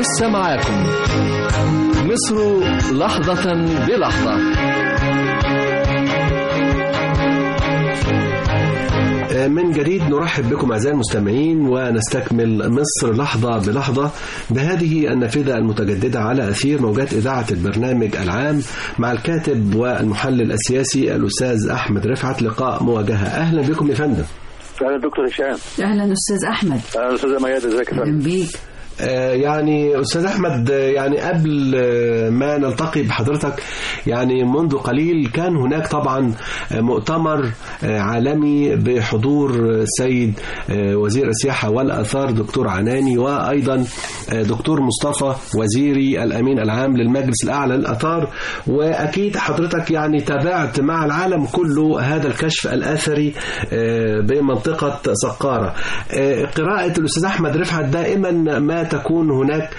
لسه معاكم مصر لحظة بلحظة من جديد نرحب بكم أعزائي المستمعين ونستكمل مصر لحظة بلحظة بهذه النافذة المتجددة على أثير موجات إذاعة البرنامج العام مع الكاتب والمحلل السياسي الأستاذ أحمد رفعت لقاء مواجهة أهلا بكم يا فندم اهلا دكتور هشام اهلا استاذ احمد اهلا استاذه ميادة ازيك يا فندم اهلا بيك آه، يعني أستاذ أحمد آه، يعني قبل آه، ما نلتقي بحضرتك يعني منذ قليل كان هناك طبعا آه، مؤتمر آه، عالمي بحضور السيد آه، وزير السياحة والآثار دكتور عناني وأيضا آه، دكتور مصطفى وزيري الأمين العام للمجلس الأعلى للآثار وأكيد حضرتك يعني تابعت مع العالم كله هذا الكشف الأثري آه، بمنطقة سقارة آه، قراءة الأستاذ أحمد رفعت دائما ما تكون هناك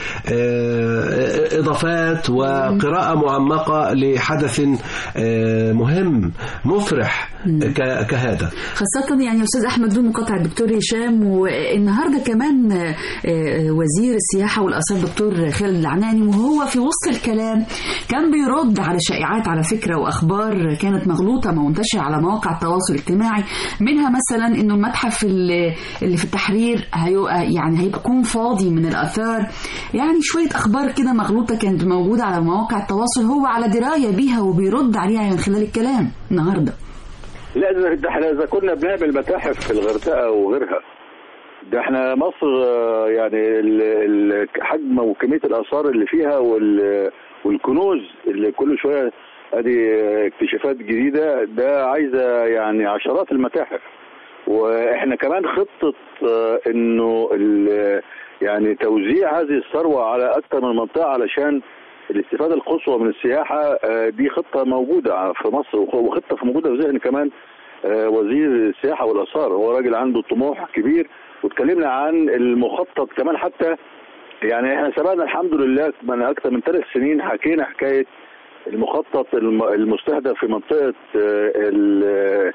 آه، إضافات وقراءة معمقة لحدث آه، مهم مفرح ك- كهذا خاصة يعني أستاذ أحمد دون مقاطعة الدكتور هشام والنهاردة كمان آه، آه، وزير السياحة والآثار دكتور خالد العناني وهو في وسط الكلام كان بيرد على شائعات على فكرة وأخبار كانت مغلوطة منتشرة على مواقع التواصل الاجتماعي منها مثلا إنه المتحف اللي اللي في التحرير هيبقى يعني هيكون فاضي من الآثار يعني شوية أخبار كده مغلوطة كانت موجودة على مواقع التواصل هو على دراية بيها وبيرد عليها من خلال الكلام النهارده لا ده ده احنا اذا كنا بنعمل متاحف في الغردقه وغيرها ده احنا مصر آه، يعني ال- ال- حجم وكميه الاثار اللي فيها وال- والكنوز اللي كل شويه ادي آه، اكتشافات جديده ده عايزه يعني عشرات المتاحف واحنا كمان خطه آه، انه ال- يعني توزيع هذه الثروه على اكثر من منطقه علشان الاستفاده القصوى من السياحه آه، دي خطه موجوده في مصر وخ- وخطه في موجوده في ذهن كمان آه، وزير السياحه والاثار هو راجل عنده طموح كبير واتكلمنا عن المخطط كمان حتى يعني احنا سبقنا الحمد لله من اكثر من ثلاث سنين حكينا حكايه المخطط الم- المستهدف في منطقه آه، ال-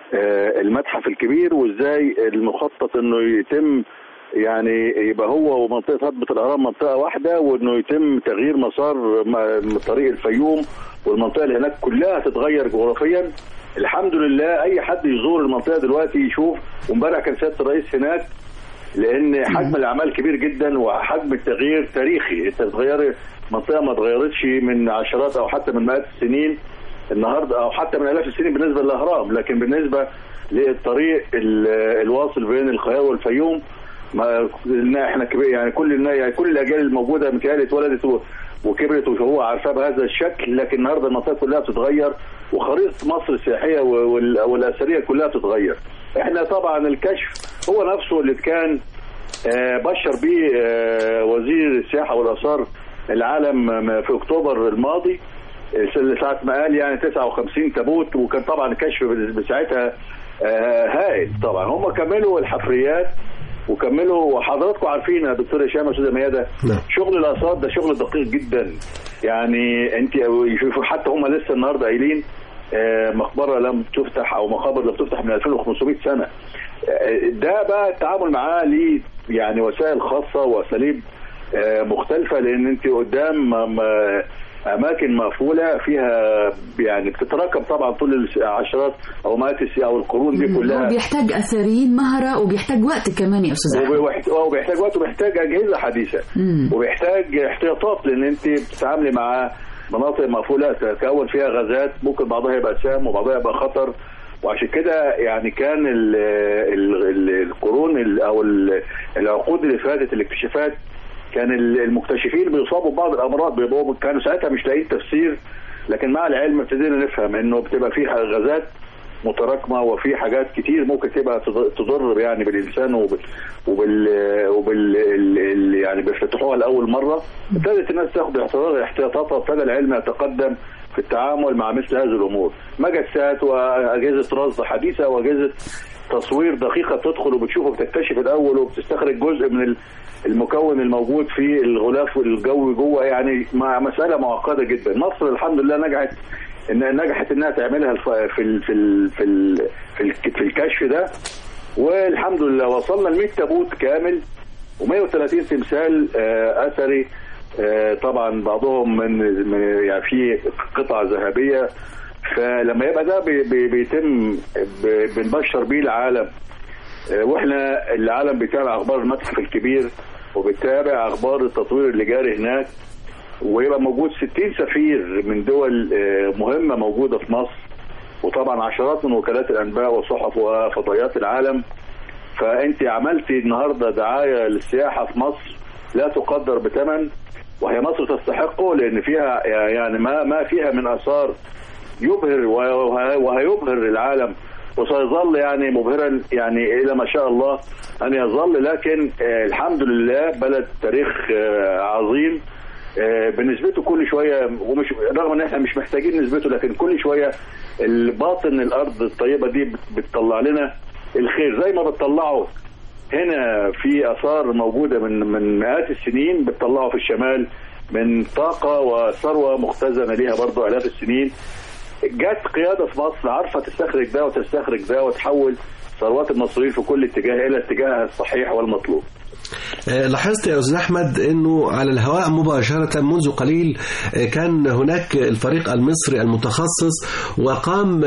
آه، المتحف الكبير وازاي المخطط انه يتم يعني يبقى هو ومنطقه هضبه الاهرام منطقه واحده وانه يتم تغيير مسار م- طريق الفيوم والمنطقه اللي هناك كلها تتغير جغرافيا الحمد لله اي حد يزور المنطقه دلوقتي يشوف وامبارح كان سياده الرئيس هناك لان حجم الاعمال كبير جدا وحجم التغيير تاريخي انت بتغير منطقه ما اتغيرتش من عشرات او حتى من مئات السنين النهارده او حتى من الاف السنين بالنسبه للاهرام لكن بالنسبه للطريق ال- الواصل بين الخيار والفيوم ما قلنا احنا كبير يعني كل النا- يعني كل الاجيال الموجوده متهيألي اتولدت و- وكبرت وهو عارفاه بهذا الشكل لكن النهارده المنطقه كلها بتتغير وخريطه مصر السياحيه و- وال- والاثريه كلها بتتغير. احنا طبعا الكشف هو نفسه اللي كان آه، بشر بيه آه، وزير السياحه والاثار العالم م- في اكتوبر الماضي آه، ساعه ما قال يعني 59 تابوت وكان طبعا الكشف بساعتها آه، هائل طبعا هم كملوا الحفريات وكملوا وحضراتكم عارفين يا دكتور هشام استاذه ميادة نعم. شغل الاثار ده شغل دقيق جدا يعني انت يشوفوا حتى هم لسه النهارده قايلين آه، مقبره لم تفتح او مقابر لم تفتح من 2500 سنه آه، ده بقى التعامل معاه ليه يعني وسائل خاصه واساليب آه، مختلفه لان انت قدام م- م- اماكن مقفوله فيها يعني بتتراكم طبعا طول العشرات او مئات السنين او القرون دي هو كلها بيحتاج اثريين مهره وبيحتاج وقت كمان يا استاذ احمد وبيحت- اه وبيحتاج وقت وبيحتاج اجهزه حديثه مم. وبيحتاج احتياطات لان انت بتتعاملي مع مناطق مقفوله تتكون فيها غازات ممكن بعضها يبقى سام وبعضها يبقى خطر وعشان كده يعني كان ال ال ال القرون ال او ال العقود اللي فاتت الاكتشافات كان ال- المكتشفين بيصابوا ببعض الامراض بيبقوا كانوا ساعتها مش لاقيين تفسير لكن مع العلم ابتدينا نفهم انه بتبقى في غازات متراكمه وفي حاجات كتير ممكن تبقى تض- تضر يعني بالانسان وبال وبال, وبال ال- ال- يعني بيفتتحوها لاول مره ابتدت الناس تاخد احتياط- احتياطاتها وابتدى العلم يتقدم في التعامل مع مثل هذه الامور مجسات واجهزه رصد حديثه واجهزه تصوير دقيقه بتدخل وبتشوف وبتكتشف الاول وبتستخرج جزء من ال- المكون الموجود في الغلاف الجوي جوه يعني مع مساله معقده جدا مصر الحمد لله نجحت ان نجحت انها تعملها الف- في ال في ال في ال في, ال في الكشف ده والحمد لله وصلنا ل 100 تابوت كامل و130 تمثال آه، اثري آه، طبعا بعضهم من من- يعني في قطع ذهبيه فلما يبقى ده بي- بي- بيتم ب- بنبشر بيه العالم آه، واحنا العالم بيتابع اخبار المتحف الكبير وبيتابع اخبار التطوير اللي جاري هناك ويبقى موجود 60 سفير من دول آه، مهمه موجوده في مصر وطبعا عشرات من وكالات الانباء وصحف وفضائيات العالم فانت عملتي النهارده دعايه للسياحه في مصر لا تقدر بثمن وهي مصر تستحقه لان فيها يعني ما ما فيها من اثار يبهر وه- وهيبهر العالم وسيظل يعني مبهرا يعني الى ما شاء الله ان يظل لكن آه، الحمد لله بلد تاريخ آه، عظيم آه، بنسبته كل شويه ومش رغم ان احنا مش محتاجين نسبته لكن كل شويه الباطن الارض الطيبه دي بت- بتطلع لنا الخير زي ما بتطلعوا هنا في اثار موجوده من من مئات السنين بتطلعوا في الشمال من طاقه وثروه مختزنه ليها برضو الاف السنين جت قياده في مصر عارفه تستخرج ده وتستخرج ده وتحول ثروات المصريين في كل اتجاه الى اتجاهها الصحيح والمطلوب. آه، لاحظت يا أستاذ أحمد أنه على الهواء مباشرة منذ قليل آه، كان هناك الفريق المصري المتخصص وقام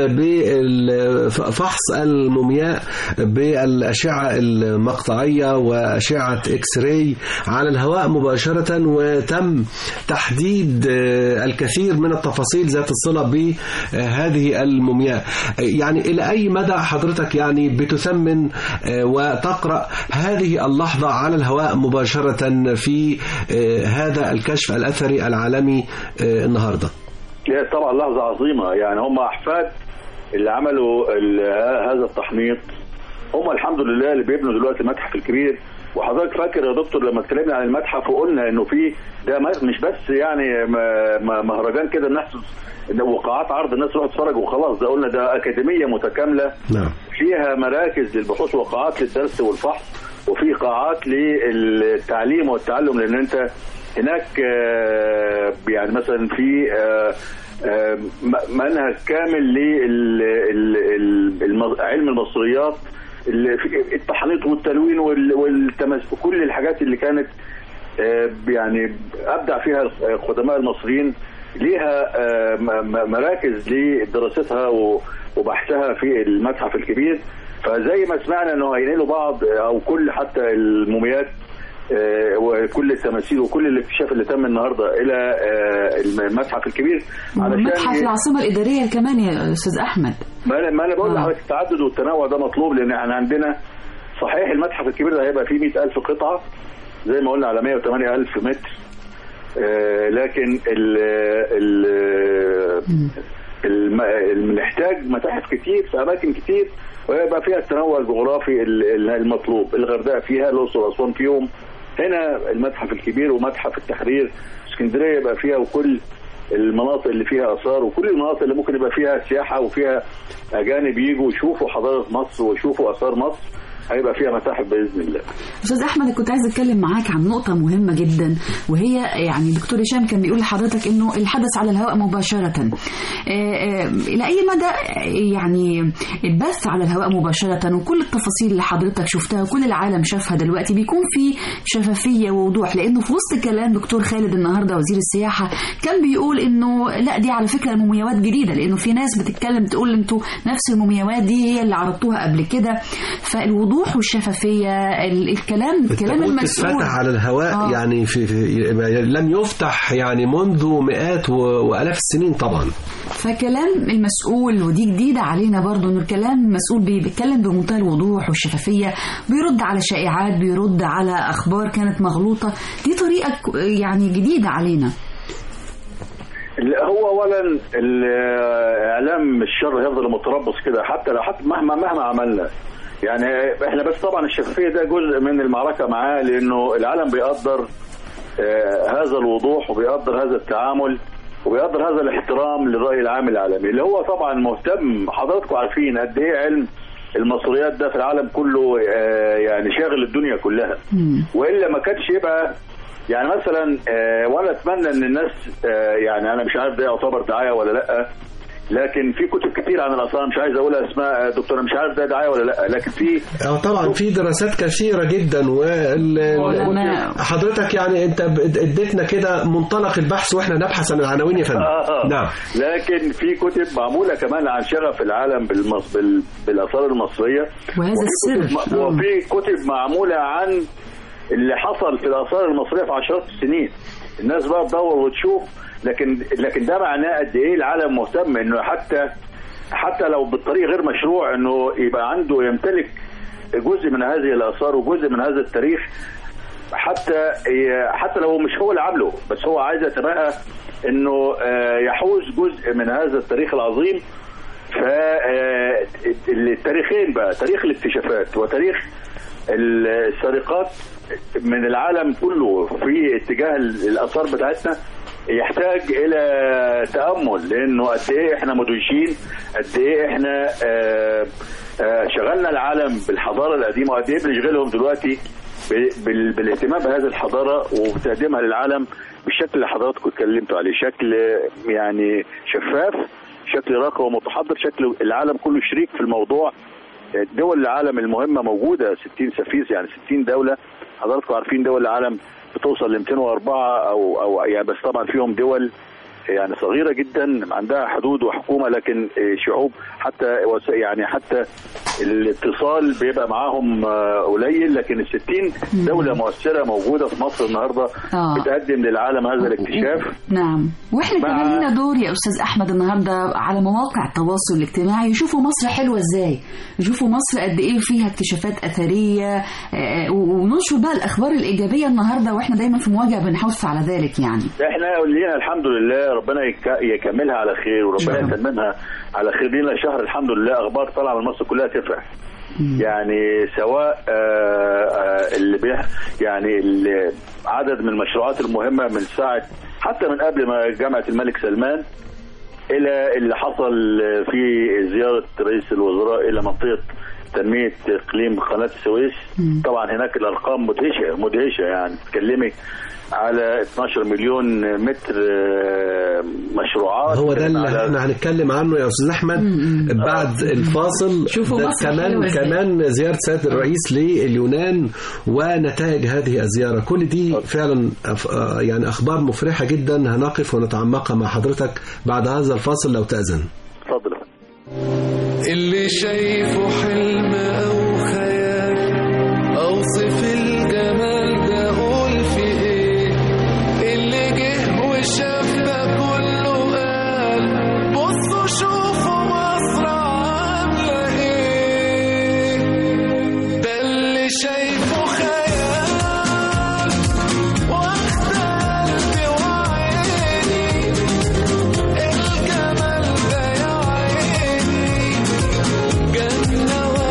بفحص المومياء بالأشعة المقطعية وأشعة إكس راي على الهواء مباشرة وتم تحديد آه، الكثير من التفاصيل ذات الصلة بهذه المومياء آه، يعني إلى أي مدى حضرتك يعني بتثمن آه، وتقرأ هذه اللحظة على الهواء مباشرة في آه، هذا الكشف الأثري العالمي آه، النهاردة هي طبعا لحظه عظيمه يعني هم احفاد اللي عملوا ال- هذا التحنيط هم الحمد لله اللي بيبنوا دلوقتي المتحف الكبير وحضرتك فاكر يا دكتور لما اتكلمنا عن المتحف وقلنا انه في ده ما- مش بس يعني م- م- مهرجان كده الناس إن وقاعات عرض الناس تروح تتفرج وخلاص ده قلنا ده اكاديميه متكامله نعم فيها مراكز للبحوث وقاعات للدرس والفحص وفي قاعات للتعليم والتعلم لان انت هناك آه، يعني مثلا في آه، آه، م- منهج كامل لعلم المصريات اللي في التحنيط والتلوين وال- والتمس كل الحاجات اللي كانت آه، يعني ابدع فيها القدماء المصريين ليها آه، م- م- مراكز لدراستها و- وبحثها في المتحف الكبير فزي ما سمعنا انه هينقلوا بعض آه، او كل حتى الموميات آه، وكل التماثيل وكل الاكتشاف اللي تم النهارده الى آه، المتحف الكبير متحف ي- العاصمة الإدارية كمان يا أستاذ أحمد ما انا ما انا بقول آه. لحضرتك التعدد والتنوع ده مطلوب لان احنا عندنا صحيح المتحف الكبير ده هيبقى فيه 100000 قطعه زي ما قلنا على 108000 متر آه لكن ال ال الم- بنحتاج متاحف كتير في اماكن كتير ويبقى فيها التنوع الجغرافي ال- ال- المطلوب الغردقه فيها الاقصر واسوان فيهم هنا المتحف الكبير ومتحف التحرير اسكندريه يبقى فيها وكل المناطق اللي فيها اثار وكل المناطق اللي ممكن يبقى فيها سياحه وفيها اجانب يجوا يشوفوا حضاره مصر ويشوفوا اثار مصر هيبقى فيها متاحف باذن الله استاذ احمد كنت عايز اتكلم معاك عن نقطه مهمه جدا وهي يعني دكتور هشام كان بيقول لحضرتك انه الحدث على الهواء مباشره آه، آه، الى اي مدى آه، يعني البث على الهواء مباشره وكل التفاصيل اللي حضرتك شفتها وكل العالم شافها دلوقتي بيكون في شفافيه ووضوح لانه في وسط كلام دكتور خالد النهارده وزير السياحه كان بيقول انه لا دي على فكره مومياوات جديده لانه في ناس بتتكلم تقول انتوا نفس المومياوات دي هي اللي عرضتوها قبل كده فالوضوح والشفافيه ال- الكلام الكلام التابوت المسؤول اتفتح على الهواء آه. يعني في, في لم يفتح يعني منذ مئات و- والاف السنين طبعا فكلام المسؤول ودي جديدة علينا برضو انه الكلام المسؤول بي- بيتكلم بمنتهى الوضوح والشفافية بيرد على شائعات بيرد على اخبار كانت مغلوطة دي طريقة ك- يعني جديدة علينا لا، هو اولا الاعلام الشر هيفضل متربص كده حتى لو حتى مهما مهما عملنا يعني احنا بس طبعا الشفافيه ده جزء من المعركه معاه لانه العالم بيقدر آه، هذا الوضوح وبيقدر هذا التعامل وبيقدر هذا الاحترام للراي العام العالمي اللي هو طبعا مهتم حضراتكم عارفين قد ايه علم المصريات ده في العالم كله آه، يعني شاغل الدنيا كلها مم. والا ما كانش يبقى يعني مثلا آه، وانا اتمنى ان الناس آه، يعني انا مش عارف ده يعتبر دعايه ولا لا لكن في كتب كتير عن الاثار مش عايز اقول اسماء دكتور أنا مش عارف ده دعايه ولا لا لكن في اه طبعا في دراسات كثيره جدا وال... علماء. حضرتك يعني انت ب- اديتنا كده منطلق البحث واحنا نبحث عن العناوين يا فندم آه. نعم لكن في كتب معموله كمان عن شغف العالم بالمص... بال... بالاثار المصريه وهذا وفي السر كتب... آه. وفي كتب معموله عن اللي حصل في الاثار المصريه في عشرات السنين الناس بقى تدور وتشوف لكن لكن ده معناه قد ايه العالم مهتم انه حتى حتى لو بالطريق غير مشروع انه يبقى عنده يمتلك جزء من هذه الاثار وجزء من هذا التاريخ حتى حتى لو مش هو اللي عامله بس هو عايز يتبقى انه آه، يحوز جزء من هذا التاريخ العظيم فالتاريخين بقى تاريخ الاكتشافات وتاريخ السرقات من العالم كله في اتجاه الاثار بتاعتنا يحتاج الى تامل لانه قد ايه احنا مدهشين قد ايه احنا آه، آه، شغلنا العالم بالحضاره القديمه وقد ايه بنشغلهم دلوقتي ب- بال- بالاهتمام بهذه الحضاره وتقديمها للعالم بالشكل اللي حضراتكم اتكلمتوا عليه شكل يعني شفاف شكل راقي ومتحضر شكل العالم كله شريك في الموضوع دول العالم المهمه موجوده 60 سفير يعني 60 دوله حضراتكم عارفين دول العالم بتوصل ل 204 او او يعني بس طبعا فيهم دول يعني صغيره جدا عندها حدود وحكومه لكن شعوب حتى وس- يعني حتى الاتصال بيبقى معاهم آه، قليل لكن ال 60 دوله مؤثره موجوده في مصر النهارده آه. بتقدم للعالم هذا الاكتشاف نعم واحنا مع- كمان لنا دور يا استاذ احمد النهارده على مواقع التواصل الاجتماعي يشوفوا مصر حلوه ازاي يشوفوا مصر قد ايه فيها اكتشافات اثريه آه، وننشر بقى الاخبار الايجابيه النهارده واحنا دايما في مواجهه بنحث على ذلك يعني احنا لينا الحمد لله ربنا يك- يكملها على خير وربنا نعم. يتممها على خير لينا شهر الحمد لله اخبار طالعه من مصر كلها تفرح يعني سواء آه، آه، اللي بيح يعني اللي عدد من المشروعات المهمه من ساعه حتى من قبل ما جامعه الملك سلمان الى اللي حصل في زياره رئيس الوزراء الى منطقه تنميه اقليم قناه السويس مم. طبعا هناك الارقام مدهشه مدهشه يعني تتكلمي على 12 مليون متر آه، مشروعات هو ده اللي على- احنا هنتكلم عنه يا استاذ احمد بعد الفاصل شوفوا ده مصر كمان حلوة إزاي. كمان زياره سياده الرئيس لليونان ونتائج هذه الزياره كل دي فعلا أف- آه يعني اخبار مفرحه جدا هنقف ونتعمقها مع حضرتك بعد هذا الفاصل لو تاذن اتفضل اللي شايفه حلم أو خيال أوصف الجمال ده أقول في إيه اللي جه وشاف ده كله قال بصوا شوفوا مصر عاملة إيه ده اللي شايفه خيال واخد قلبي وعيني الجمال ده يا عيني جنة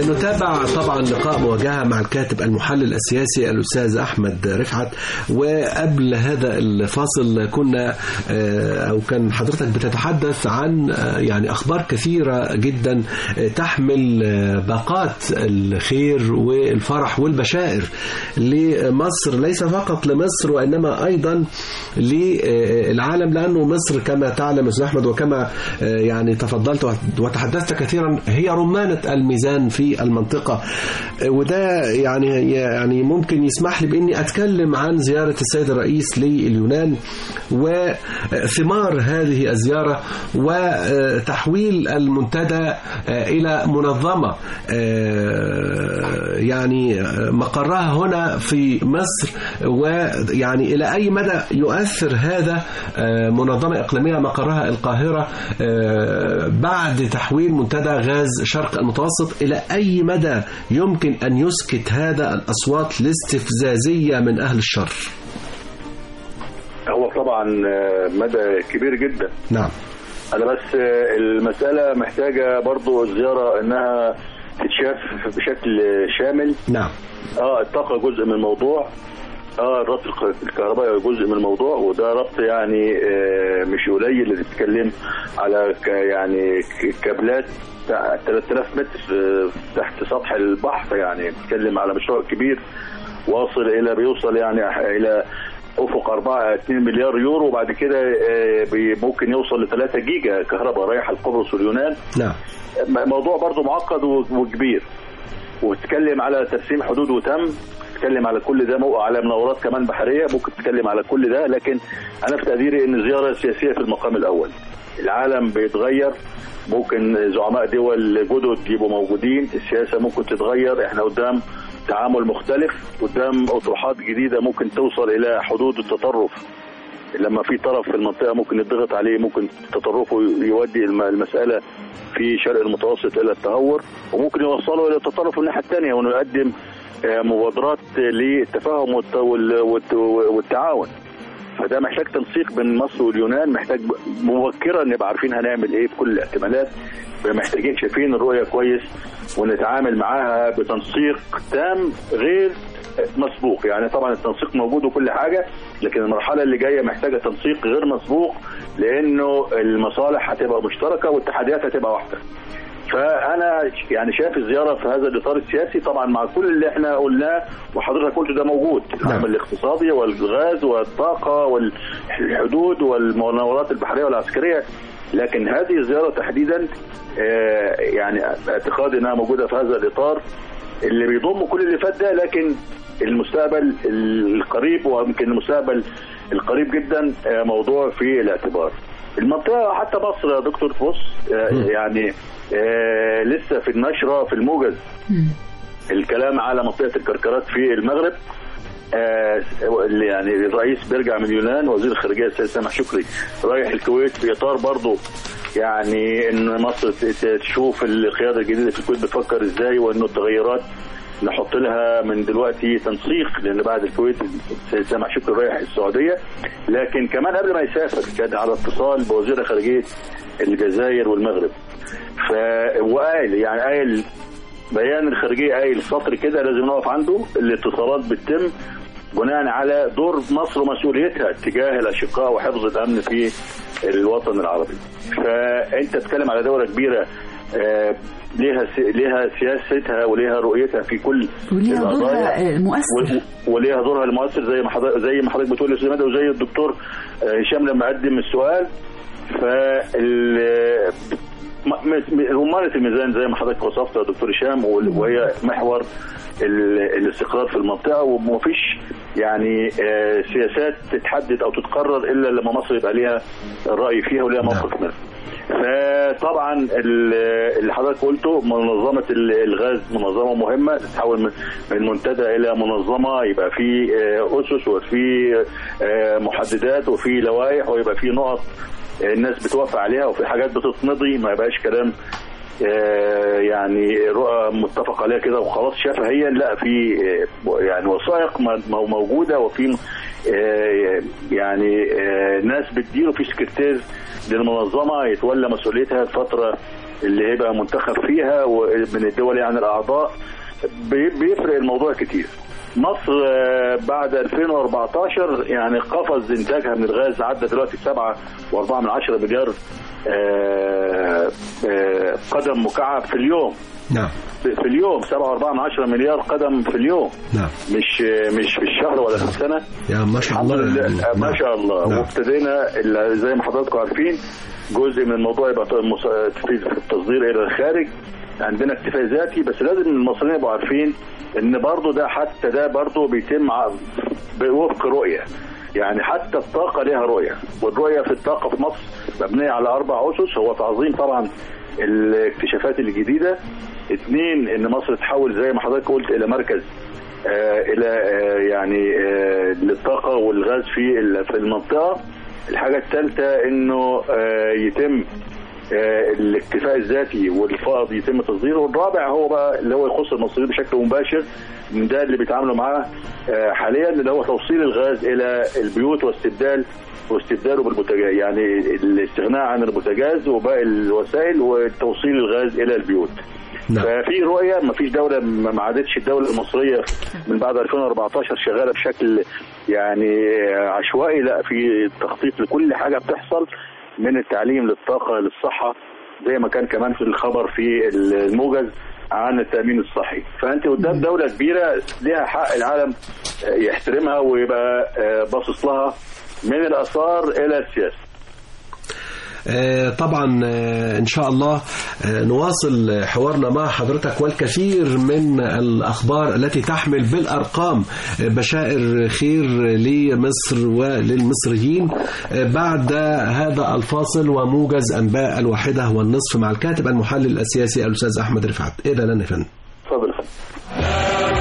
نتابع طبعا لقاء مواجهة مع الكاتب المحلل السياسي الأستاذ أحمد رفعت وقبل هذا الفاصل كنا آه، أو كان حضرتك بتتحدث عن آه، يعني أخبار كثيرة جدا آه، تحمل آه، باقات الخير والفرح والبشائر لمصر ليس فقط لمصر وإنما أيضا للعالم لأنه مصر كما تعلم أستاذ أحمد وكما آه، يعني تفضلت وتحدثت كثيرا هي رمانة الميزان في المنطقة آه، وده يعني يعني ممكن يسمح لي بإني أتكلم عن زيارة السيد الرئيس لليونان وثمار هذه الزيارة وتحويل المنتدى آه، إلى منظمة آه، يعني مقرها هنا في مصر ويعني إلى أي مدى يؤثر هذا آه، منظمة إقليمية مقرها القاهرة آه، بعد تحويل منتدى غاز شرق المتوسط إلى أي مدى يمكن أن يسكت هذا الأصوات الاستفزازية من أهل الشر هو طبعا آه، مدى كبير جدا نعم انا بس آه، المساله محتاجه برضو الزياره انها تتشاف بشكل شامل نعم اه الطاقه جزء من الموضوع اه الربط الك- الكهربائي جزء من الموضوع وده ربط يعني آه مش قليل اللي بتتكلم على ك يعني ك- كابلات بتاع 3000 متر آه، تحت سطح البحر يعني بتتكلم على مشروع كبير واصل الى بيوصل يعني الى افق 4 2 مليار يورو وبعد كده آه، بي- ممكن يوصل ل 3 جيجا كهرباء رايحه لقبرص واليونان نعم م- موضوع برضو معقد و- وكبير وتتكلم على ترسيم حدود وتم تتكلم على كل ده مو على مناورات كمان بحريه ممكن تتكلم على كل ده لكن انا في تقديري ان الزياره سياسيه في المقام الاول العالم بيتغير ممكن زعماء دول جدد يبقوا موجودين السياسه ممكن تتغير احنا قدام تعامل مختلف قدام اطروحات جديده ممكن توصل الى حدود التطرف لما في طرف في المنطقه ممكن يضغط عليه ممكن تطرفه يودي الم- المساله في شرق المتوسط الى التهور وممكن يوصله الى التطرف الناحيه الثانيه وانه يقدم آه، مبادرات للتفاهم والت- وال- والت- والتعاون فده محتاج تنسيق بين مصر واليونان محتاج مبكرا نبقى عارفين هنعمل ايه بكل الاحتمالات محتاجين شايفين الرؤيه كويس ونتعامل معاها بتنسيق تام غير مسبوق يعني طبعا التنسيق موجود وكل حاجه لكن المرحله اللي جايه محتاجه تنسيق غير مسبوق لانه المصالح هتبقى مشتركه والتحديات هتبقى واحده فانا يعني شايف الزياره في هذا الاطار السياسي طبعا مع كل اللي احنا قلناه وحضرتك قلت ده موجود العمل الاقتصادي والغاز والطاقه والحدود والمناورات البحريه والعسكريه لكن هذه الزياره تحديدا آه، يعني اعتقادي انها موجوده في هذا الاطار اللي بيضم كل اللي فات ده لكن المستقبل القريب ويمكن المستقبل القريب جدا آه، موضوع في الاعتبار المنطقه حتى مصر يا دكتور بص آه، يعني آه، لسه في النشره في الموجز الكلام على منطقه الكركرات في المغرب آه، اللي يعني الرئيس بيرجع من اليونان وزير الخارجيه السيد سامح شكري رايح الكويت في اطار برضه يعني ان مصر ت- ت- تشوف القياده الجديده في الكويت بتفكر ازاي وانه التغيرات نحط لها من دلوقتي تنسيق لان بعد الكويت السيد سامح شكري رايح السعوديه لكن كمان قبل ما يسافر كان على اتصال بوزير خارجيه الجزائر والمغرب ف وقال يعني قال بيان الخارجيه قايل سطر كده لازم نقف عنده الاتصالات بتتم بناء على دور مصر ومسؤوليتها تجاه الاشقاء وحفظ الامن في الوطن العربي. فانت تتكلم على دوله كبيره آه، ليها سي- ليها سياستها وليها رؤيتها في كل وليها دورها القضايا. آه، مؤثر و- وليها دورها المؤثر زي ما حضرتك زي ما حضرتك بتقول يا استاذ مدى وزي الدكتور آه، هشام لما قدم السؤال فال م- م- رمانة الميزان زي ما حضرتك وصفت يا دكتور هشام وال- وهي محور ال- الاستقرار في المنطقة ومفيش يعني آه، سياسات تتحدد أو تتقرر إلا لما مصر يبقى ليها رأي فيها وليها موقف منها فطبعا ال- اللي حضرتك قلته منظمه ال- الغاز منظمه مهمه تتحول من من منتدى الى منظمه يبقى في آه، اسس وفي آه، محددات وفي لوائح ويبقى في نقط آه، الناس بتوافق عليها وفي حاجات بتتمضي ما يبقاش كلام آه، يعني رؤى متفق عليها كده وخلاص شفهيا لا في آه، يعني وثائق م- م- موجوده وفي آه، يعني آه، ناس بتدير وفي سكرتير للمنظمه يتولى مسؤوليتها فتره اللي هيبقى منتخب فيها ومن الدول يعني الاعضاء بي- بيفرق الموضوع كتير مصر آه، بعد 2014 يعني قفز انتاجها من الغاز عدى دلوقتي 7.4 من 10 مليار آه، آه، قدم مكعب في اليوم نعم في اليوم 7.4 من 10 مليار قدم في اليوم نعم مش مش في الشهر ولا في السنه يا ما شاء الحمد الله لله يعني. ما نعم. شاء الله نعم. وابتدينا ال- زي ما حضراتكم عارفين جزء من الموضوع يبقى ط- مس- في في التصدير الى الخارج عندنا اكتفاء ذاتي بس لازم المصريين يبقوا عارفين ان برضو ده حتى ده برضو بيتم ع- بوفق رؤيه يعني حتى الطاقه لها رؤيه والرؤيه في الطاقه في مصر مبنيه على اربع اسس هو تعظيم طبعا الاكتشافات الجديده اثنين ان مصر تحول زي ما حضرتك قلت الى مركز آه، الى آه، يعني آه، للطاقه والغاز في ال- في المنطقه الحاجه الثالثه انه آه، يتم آه، الاكتفاء الذاتي والفائض يتم تصديره والرابع هو بقى اللي هو يخص المصريين بشكل مباشر من ده اللي بيتعاملوا معاه آه، حاليا اللي هو توصيل الغاز الى البيوت واستبدال واستبداله بالبوتاجاز يعني الاستغناء عن البوتاجاز وباقي الوسائل وتوصيل الغاز الى البيوت نعم. ففي رؤيه ما فيش دوله ما ما عادتش الدوله المصريه من بعد 2014 شغاله بشكل يعني عشوائي لا في تخطيط لكل حاجه بتحصل من التعليم للطاقه للصحه زي ما كان كمان في الخبر في الموجز عن التامين الصحي فانت قدام دوله كبيره لها حق العالم يحترمها ويبقى باصص لها من الاثار الى السياسه آه، طبعا آه، ان شاء الله آه، نواصل حوارنا مع حضرتك والكثير من الاخبار التي تحمل بالارقام آه، بشائر خير لمصر وللمصريين آه، بعد هذا الفاصل وموجز انباء الواحده والنصف مع الكاتب المحلل السياسي الاستاذ احمد رفعت ايه ده لنا يا فندم اتفضل يا فندم.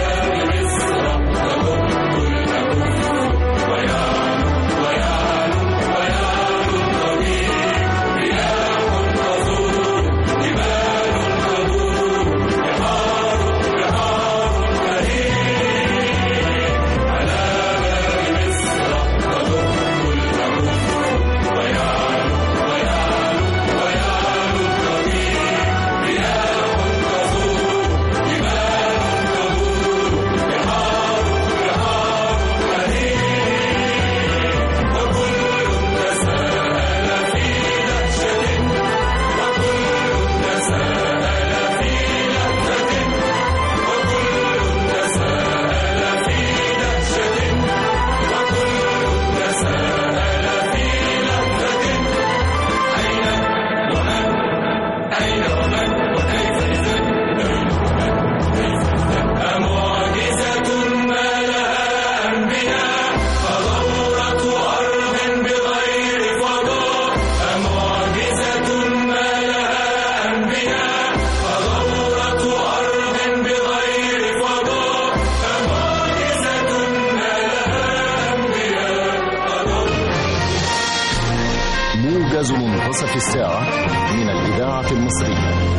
موجز منتصف الساعة من الإذاعة المصرية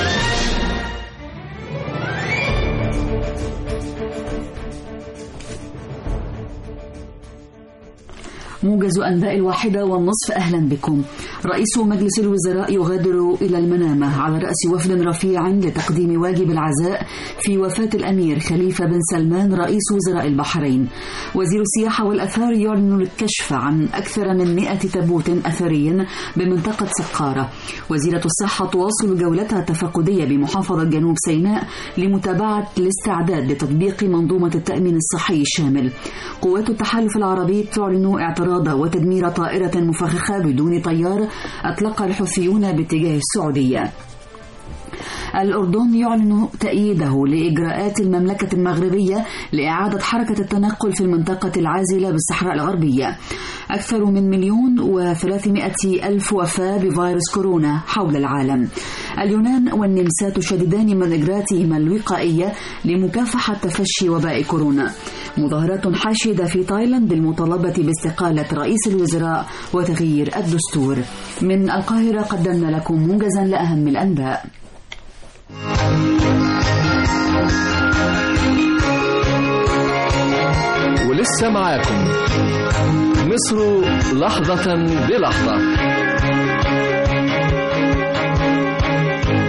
موجز أنباء الواحدة والنصف أهلا بكم رئيس مجلس الوزراء يغادر إلى المنامة على رأس وفد رفيع لتقديم واجب العزاء في وفاة الأمير خليفة بن سلمان رئيس وزراء البحرين وزير السياحة والأثار يعلن الكشف عن أكثر من 100 تابوت أثري بمنطقة سقارة وزيرة الصحة تواصل جولتها التفقدية بمحافظة جنوب سيناء لمتابعة الاستعداد لتطبيق منظومة التأمين الصحي الشامل قوات التحالف العربي تعلن اعتراض وتدمير طائرة مفخخة بدون طيار أطلقها الحوثيون باتجاه السعودية الأردن يعلن تأييده لإجراءات المملكة المغربية لإعادة حركة التنقل في المنطقة العازلة بالصحراء الغربية أكثر من مليون وثلاثمائة ألف وفاة بفيروس كورونا حول العالم اليونان والنمسا تشددان من إجراءاتهما الوقائية لمكافحة تفشي وباء كورونا مظاهرات حاشدة في تايلاند للمطالبة باستقالة رئيس الوزراء وتغيير الدستور من القاهرة قدمنا لكم موجزا لأهم الأنباء ولسه معاكم مصر لحظة بلحظة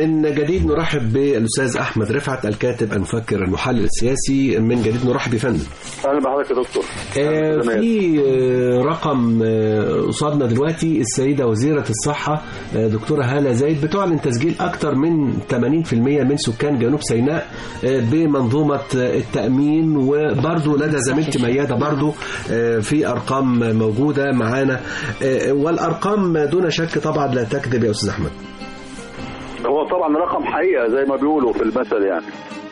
من جديد نرحب بالاستاذ احمد رفعت الكاتب المفكر المحلل السياسي من جديد نرحب بفندم اهلا بحضرتك يا دكتور آه، تمام. في آه، رقم آه، قصادنا دلوقتي السيدة وزيرة الصحة آه، دكتورة هالة زايد بتعلن تسجيل أكثر من 80% من سكان جنوب سيناء آه، بمنظومة آه، التأمين وبرضو لدى زميلتي ميادة برضو آه، في أرقام موجودة معانا آه، والأرقام دون شك طبعا لا تكذب يا أستاذ أحمد هو طبعا رقم حقيقه زي ما بيقولوا في المثل يعني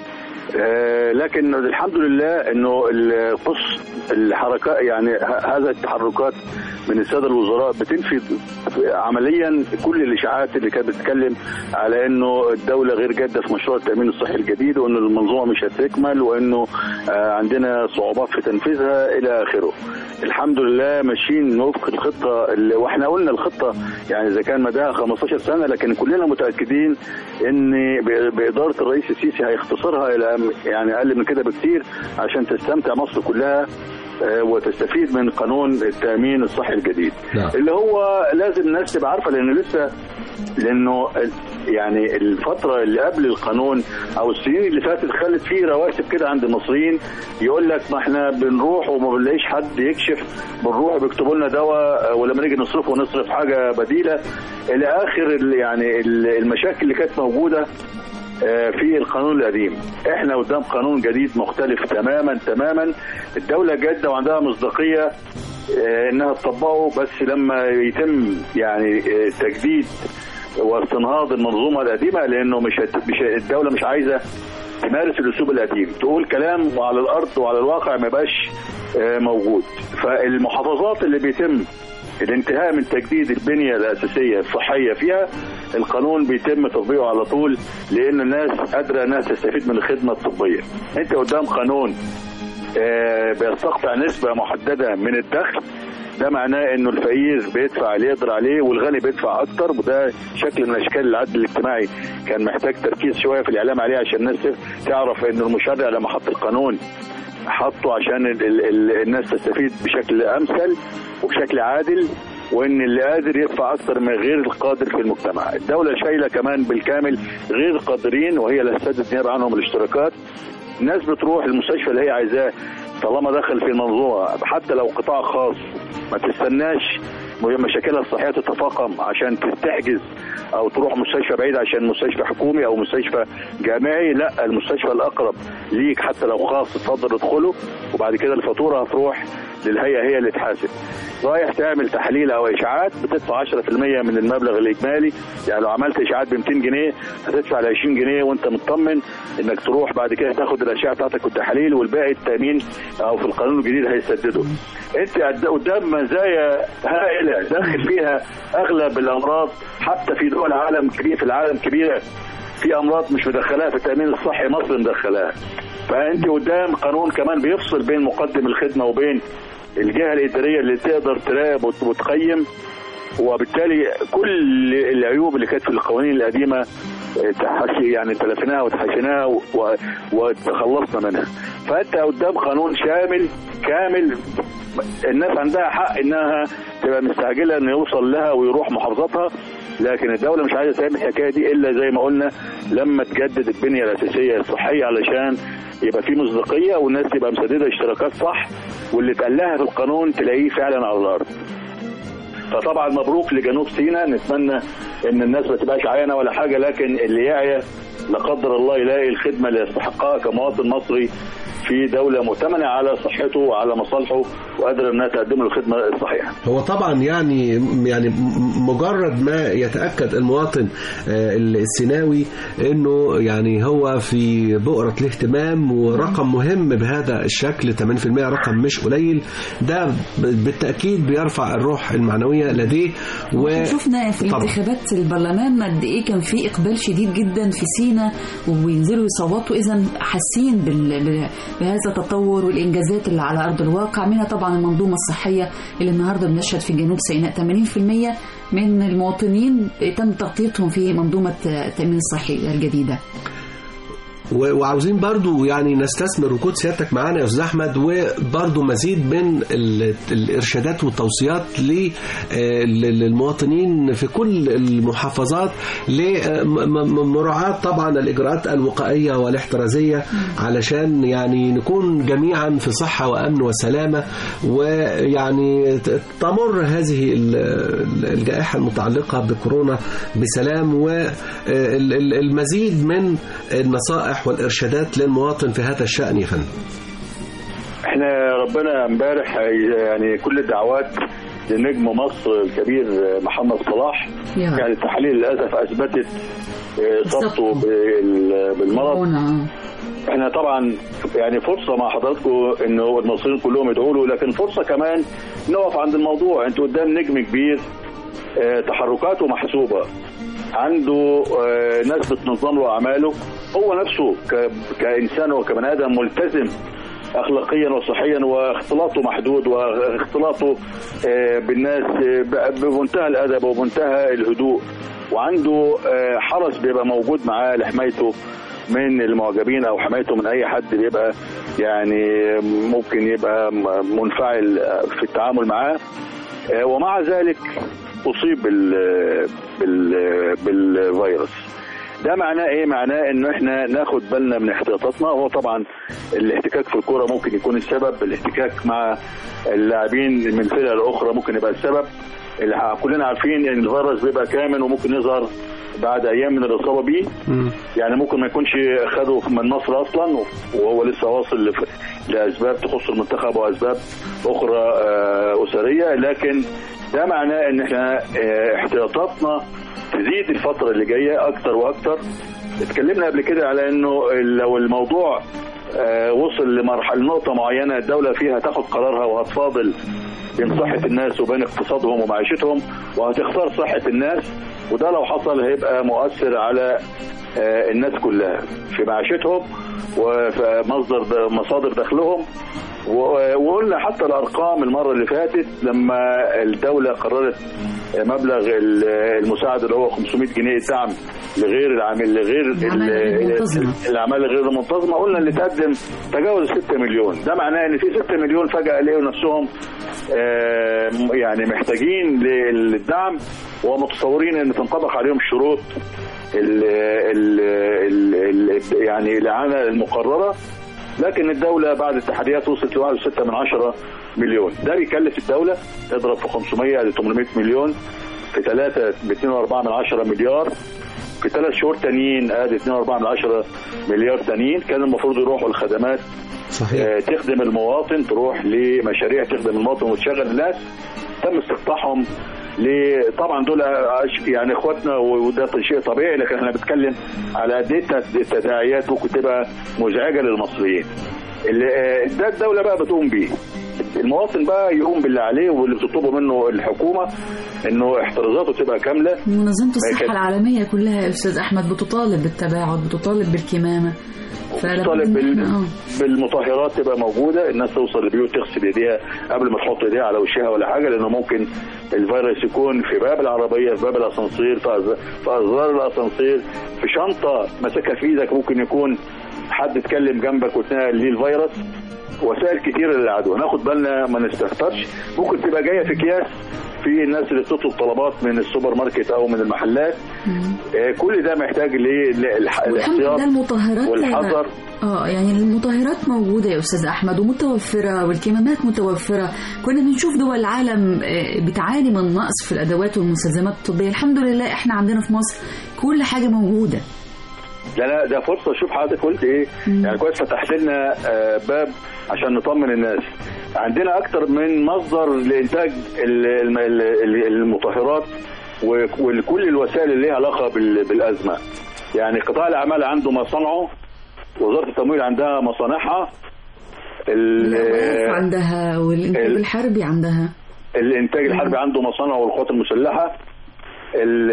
آه، لكن الحمد لله انه القص الحركات يعني ه- هذا التحركات من الساده الوزراء بتنفي عمليا كل الاشاعات اللي كانت بتتكلم على انه الدوله غير جاده في مشروع التامين الصحي الجديد وانه المنظومه مش هتكمل وانه آه، عندنا صعوبات في تنفيذها الى اخره. الحمد لله ماشيين وفق الخطه اللي واحنا قلنا الخطه يعني اذا كان مداها 15 سنه لكن كلنا متاكدين ان ب- باداره الرئيس السيسي هيختصرها الى يعني اقل من كده بكتير عشان تستمتع مصر كلها آه، وتستفيد من قانون التامين الصحي الجديد نعم. اللي هو لازم الناس تبقى عارفه لان لسه لانه يعني الفتره اللي قبل القانون او السنين اللي فاتت خلت فيه رواسب كده عند المصريين يقول لك ما احنا بنروح وما بنلاقيش حد يكشف بنروح بيكتبوا لنا دواء ولما نيجي نصرفه نصرف حاجه بديله الى اخر ال- يعني ال- المشاكل اللي كانت موجوده آه، في القانون القديم احنا قدام قانون جديد مختلف تماما تماما الدولة جادة وعندها مصداقية آه، انها تطبقه بس لما يتم يعني آه، تجديد واستنهاض المنظومة القديمة لانه مش هت- مش الدولة مش عايزة تمارس الاسلوب القديم تقول كلام وعلى الارض وعلى الواقع ما يبقاش آه، موجود فالمحافظات اللي بيتم الانتهاء من تجديد البنية الأساسية الصحية فيها القانون بيتم تطبيقه على طول لأن الناس قادرة أنها تستفيد من الخدمة الطبية أنت قدام قانون آه، بيستقطع نسبة محددة من الدخل ده معناه انه الفقير بيدفع اللي يقدر عليه والغني بيدفع اكتر وده شكل من اشكال العدل الاجتماعي كان محتاج تركيز شويه في الاعلام عليه عشان الناس تعرف ان المشرع لما حط القانون حطه عشان ال ال ال الناس تستفيد بشكل امثل وبشكل عادل وان اللي قادر يدفع اكتر من غير القادر في المجتمع الدوله شايله كمان بالكامل غير القادرين وهي اللي هتسدد نيابه عنهم الاشتراكات الناس بتروح المستشفى اللي هي عايزاه طالما دخل في المنظومه حتى لو قطاع خاص ما تستناش مشاكلها الصحيه تتفاقم عشان تحجز او تروح مستشفى بعيد عشان مستشفى حكومي او مستشفى جامعي لا المستشفى الاقرب ليك حتى لو خاص اتفضل ادخله وبعد كده الفاتوره هتروح للهيئه هي اللي تحاسب رايح تعمل تحاليل او اشاعات بتدفع 10% من المبلغ الاجمالي يعني لو عملت اشاعات ب 200 جنيه هتدفع ال 20 جنيه وانت مطمن انك تروح بعد كده تاخد الاشعه بتاعتك والتحاليل والباقي التامين او في القانون الجديد هيسدده انت قد- قدام مزايا هائله داخل فيها اغلب الامراض حتى في دول عالم كبير في العالم كبيره في امراض مش مدخلاها في التامين الصحي مصر مدخلاها فانت قدام قانون كمان بيفصل بين مقدم الخدمه وبين الجهه الاداريه اللي تقدر تراقب وت- وتقيم وبالتالي كل العيوب اللي كانت في القوانين القديمه اه، تحشي يعني تلافيناها وتحشيناها و- و- وتخلصنا منها فانت قدام قانون شامل كامل الناس عندها حق انها تبقى مستعجله انه يوصل لها ويروح محافظتها لكن الدوله مش عايزه تعمل الحكايه دي الا زي ما قلنا لما تجدد البنيه الاساسيه الصحيه علشان يبقى في مصداقيه والناس تبقى مسدده اشتراكات صح واللي اتقال لها في القانون تلاقيه فعلا على الارض. فطبعا مبروك لجنوب سيناء نتمنى ان الناس ما تبقاش عيانه ولا حاجه لكن اللي يعيا لا قدر الله يلاقي الخدمه اللي يستحقها كمواطن مصري في دوله مؤتمنه على صحته وعلى مصالحه وقادره انها تقدم له الخدمه الصحيحه. هو طبعا يعني يعني م- مجرد ما يتاكد المواطن آه، السيناوي انه يعني هو في بؤره الاهتمام ورقم مهم بهذا الشكل 80% رقم مش قليل ده ب- بالتاكيد بيرفع الروح المعنويه لديه و شفنا في طبعاً. انتخابات البرلمان قد ايه كان في اقبال شديد جدا في سينا وينزلوا يصوتوا اذا حاسين بال- ب- بهذا التطور والانجازات اللي على ارض الواقع منها طبعا المنظومه الصحيه اللي النهارده بنشهد في جنوب سيناء 80% من المواطنين تم تغطيتهم في منظومه التامين الصحي الجديده. و- وعاوزين برضو يعني نستثمر وجود سيادتك معانا يا استاذ احمد وبرضو مزيد من ال- الارشادات والتوصيات ل- آه، للمواطنين في كل المحافظات لمراعاة طبعا الاجراءات الوقائيه والاحترازيه علشان يعني نكون جميعا في صحه وامن وسلامه ويعني ت- تمر هذه ال- ال- الجائحه المتعلقه بكورونا بسلام والمزيد من النصائح والارشادات للمواطن في هذا الشان يا فندم. احنا ربنا امبارح يعني كل الدعوات لنجم مصر الكبير محمد صلاح يا رب. يعني التحاليل للاسف اثبتت اه، اصابته إصابته. بال- بالمرض كورونا احنا طبعا يعني فرصه مع حضراتكم انه المصريين كلهم يدعوا له لكن فرصه كمان نقف عند الموضوع انت قدام نجم كبير اه، تحركاته محسوبه عنده اه، ناس بتنظم له اعماله هو نفسه ك- كانسان وكبني ادم ملتزم اخلاقيا وصحيا واختلاطه محدود واختلاطه آه، بالناس آه، ب- بمنتهى الادب ومنتهى الهدوء وعنده آه، حرس بيبقى موجود معاه لحمايته من المعجبين او حمايته من اي حد بيبقى يعني ممكن يبقى م- منفعل في التعامل معاه آه، ومع ذلك اصيب بال بال بالفيروس ده معناه ايه معناه ان احنا ناخد بالنا من احتياطاتنا هو طبعا الاحتكاك في الكوره ممكن يكون السبب الاحتكاك مع اللاعبين من الفرق الاخرى ممكن يبقى السبب اللي كلنا عارفين ان الفيروس بيبقى كامن وممكن يظهر بعد ايام من الاصابه بيه يعني ممكن ما يكونش خده من مصر اصلا وهو لسه واصل لف- لاسباب تخص المنتخب واسباب اخرى آه، اسريه لكن ده معناه ان احنا آه، احتياطاتنا تزيد الفتره اللي جايه اكتر واكتر اتكلمنا قبل كده على انه لو الموضوع آه، وصل لمرحله نقطه معينه الدوله فيها تاخد قرارها وهتفاضل بين صحه الناس وبين اقتصادهم ومعيشتهم وهتختار صحه الناس وده لو حصل هيبقى مؤثر على آه، الناس كلها في معيشتهم وفي مصدر مصادر دخلهم و- وقلنا حتى الارقام المره اللي فاتت لما الدوله قررت مبلغ ال- المساعده اللي هو 500 جنيه دعم لغير العامل لغير الأعمال ال- المنتظمة. الاعمال غير المنتظمه قلنا اللي تقدم تجاوز 6 مليون ده معناه ان في 6 مليون فجاه لقوا نفسهم آه، يعني محتاجين للدعم ومتصورين ان تنطبق عليهم شروط ال ال ال ال يعني الاعانه المقرره لكن الدولة بعد التحديات وصلت ل 1.6 من عشرة مليون ده بيكلف الدولة اضرب في 500 ل 800 مليون في ثلاثة ب 2.4 من عشرة مليار في ثلاث شهور تانيين ادي 2.4 من عشرة مليار تانيين كان المفروض يروحوا الخدمات صحيح آه، تخدم المواطن تروح لمشاريع تخدم المواطن وتشغل الناس تم استقطاعهم ل- طبعا دول عش- يعني اخواتنا وده شيء طبيعي لكن احنا بنتكلم على قد ايه التد- التداعيات ممكن تبقى مزعجه للمصريين. اللي- آه، ده الدوله بقى بتقوم بيه. المواطن بقى يقوم باللي عليه واللي بتطلبه منه الحكومه انه احترازاته تبقى كامله منظمة الصحة كده. العالمية كلها يا أستاذ أحمد بتطالب بالتباعد بتطالب بالكمامة فلابد طالب إن بال... إحنا- آه. بالمطهرات تبقى موجوده الناس توصل البيوت تغسل ايديها قبل ما تحط ايديها على وشها ولا حاجه لانه ممكن الفيروس يكون في باب العربيه في باب الاسانسير في أز- في ازرار الاسانسير في شنطه ماسكها في ايدك ممكن يكون حد اتكلم جنبك واتنقل ليه الفيروس وسائل كتيره للعدوى ناخد بالنا ما نستهترش ممكن تبقى جايه في اكياس في الناس اللي بتطلب طلبات من السوبر ماركت او من المحلات آه، كل ده محتاج والحمد للاحتياط لله المطهرات والحذر اه يعني المطهرات موجودة يا أستاذ أحمد ومتوفرة والكمامات متوفرة كنا بنشوف دول العالم آه، بتعاني من نقص في الأدوات والمستلزمات الطبية الحمد لله احنا عندنا في مصر كل حاجة موجودة لا لا ده فرصه شوف حضرتك قلت ايه يعني كويس فتحت لنا آه، باب عشان نطمن الناس عندنا اكتر من مصدر لانتاج ال- الم- ال- المطهرات و- وكل الوسائل اللي ليها علاقه بال- بالازمه يعني قطاع الاعمال عنده مصانعه وزاره التمويل عندها مصانعها ال- الأوقاف عندها والإنتاج ال- الحربي عندها الانتاج الحربي عنده مصانع والقوات المسلحه ال-